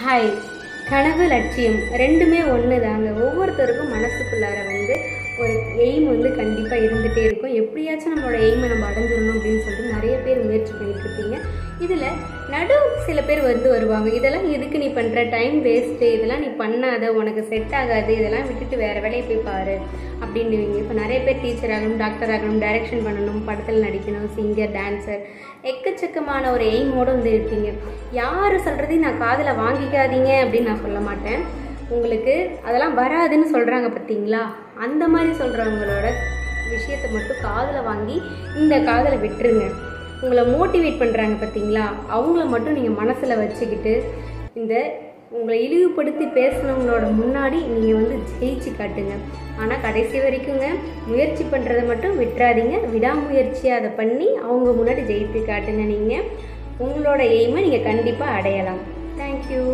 hi கனவு லட்சியம் ரெண்டுமே ஒன்று தாங்க ஒவ்வொருத்தருக்கும் மனசுக்குள்ளார வந்து ஒரு எய்ம் வந்து கண்டிப்பாக இருந்துகிட்டே இருக்கும் எப்படியாச்சும் நம்மளோட எய்மை நம்ம அடைஞ்சிடணும் அப்படின்னு சொல்லிட்டு நிறைய பேர் முயற்சி பண்ணிட்டு இருப்பீங்க இதில் நடு சில பேர் வந்து வருவாங்க இதெல்லாம் எதுக்கு நீ பண்ணுற டைம் வேஸ்ட்டு இதெல்லாம் நீ பண்ணாத உனக்கு செட் ஆகாது இதெல்லாம் விட்டுட்டு வேறு வேலையை போய் பாரு அப்படின்னுவீங்க இப்போ நிறைய பேர் டீச்சர் ஆகணும் டாக்டர் ஆகணும் டைரக்ஷன் பண்ணணும் படத்தில் நடிக்கணும் சிங்கர் டான்சர் எக்கச்சக்கமான ஒரு எய்மோடு வந்து இருக்கீங்க யார் சொல்கிறதையும் நான் காதில் வாங்கிக்காதீங்க அப்படின்னு நான் சொல்ல மாட்டேன் உங்களுக்கு அதெல்லாம் வராதுன்னு சொல்கிறாங்க பார்த்தீங்களா அந்த மாதிரி சொல்கிறவங்களோட விஷயத்தை மட்டும் காதில் வாங்கி இந்த காதில் விட்டுருங்க உங்களை மோட்டிவேட் பண்ணுறாங்க பார்த்தீங்களா அவங்கள மட்டும் நீங்கள் மனசில் வச்சுக்கிட்டு இந்த உங்களை இழிவுபடுத்தி பேசுனவங்களோட முன்னாடி நீங்கள் வந்து ஜெயிச்சு காட்டுங்க ஆனால் கடைசி வரைக்குங்க முயற்சி பண்ணுறதை மட்டும் விட்டுறாதீங்க விடாமுயற்சியாக அதை பண்ணி அவங்க முன்னாடி ஜெயித்து காட்டுங்க நீங்கள் உங்களோட எய்மை நீங்கள் கண்டிப்பாக அடையலாம் தேங்க்யூ